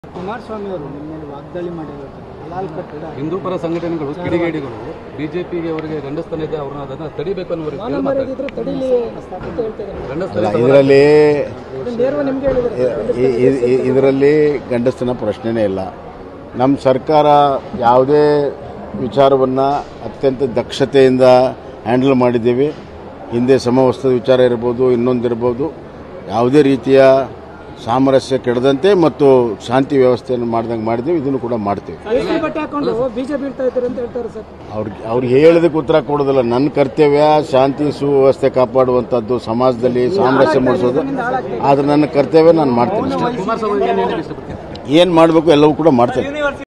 ಕುಮಾರಸ್ವಾಮಿ ಅವರು ನಿಮ್ಮ ಮೇಲೆ ವಾಗ್ದಾಳಿ ಮಾಡಿರೋದು ಹಲಾಲ್ ಕಟ್ಟಡ ಹಿಂದೂ ಪರ ಸಂಘಟನೆಗಳು ಕಿಡಿಗೇಡಿಗಳು ಬಿಜೆಪಿಗೆ ಅವರಿಗೆ ಗಂಡಸ್ತನ ಇದೆ ಅವ್ರನ್ನ ಅದನ್ನ ತಡಿಬೇಕು ಅನ್ನೋ ರೀತಿಯಲ್ಲಿ ಮಾತಾಡ್ತಾರೆ. ತಡೀಲಿ ಅಂತ ಹೇಳ್ತಿದ್ದಾರೆ ಗಂಡಸ್ತನ ಇದರಲ್ಲಿ ನೇರವಾಗಿ ನಿಮ್ಗೆ ಹೇಳಿದ್ದಾರೆ ಇದರಲ್ಲಿ ಗಂಡಸನ ಪ್ರಶ್ನೆನೇ ಇಲ್ಲ ನಮ್ಮ ಸರ್ಕಾರ ಯಾವುದೇ ವಿಚಾರವನ್ನು ಅತ್ಯಂತ ದಕ್ಷತೆಯಿಂದ ಹ್ಯಾಂಡಲ್ ಮಾಡಿದ್ದೀವಿ ಹಿಂದೆ ಸಮವಸ್ತ್ರದ ವಿಚಾರ ಇರ್ಬೋದು ಇನ್ನೊಂದಿರ್ಬೋದು ಯಾವುದೇ ರೀತಿಯ ಸಾಮರಸ್ಯ ಕೆಡದಂತೆ ಮತ್ತು ಶಾಂತಿ ವ್ಯವಸ್ಥೆಯನ್ನು ಮಾಡ್ದಂಗೆ ಮಾಡಿದ್ದೀವಿ ಇದನ್ನು ಕೂಡ ಮಾಡ್ತೀವಿ ಕೇಸರಿ ಬಟ್ಟೆ ಹಾಕೊಂಡು ಬಿಜೆಪಿ ಇಡ್ತಾ ಇದ್ದಾರೆ ಅಂತ ಹೇಳ್ತಾರೆ ಸರ್ ಅವ್ರಿಗೆ ಅವ್ರಿಗೆ ಹೇಳಿದಕ್ಕೆ ಉತ್ತರ ಕೊಡೋದಿಲ್ಲ ನನ್ನ ಕರ್ತವ್ಯ ಶಾಂತಿ ಸುವ್ಯವಸ್ಥೆ ಕಾಪಾಡುವಂಥದ್ದು ಸಮಾಜದಲ್ಲಿ ಸಾಮರಸ್ಯ ಮೂಡಿಸೋದು ಆದರೆ ನನ್ನ ಕರ್ತವ್ಯ ನಾನು ಮಾಡ್ತೀನಿ ಅಷ್ಟೇ ಕುಮಾರಸ್ವಾಮಿ ಏನು ಹೇಳಕ್ಕೆ ಇಷ್ಟಪಡ್ತೀನಿ ಏನು ಮಾಡಬೇಕು ಎಲ್ಲವೂ ಕೂಡ ಮಾಡ್ತೇನೆ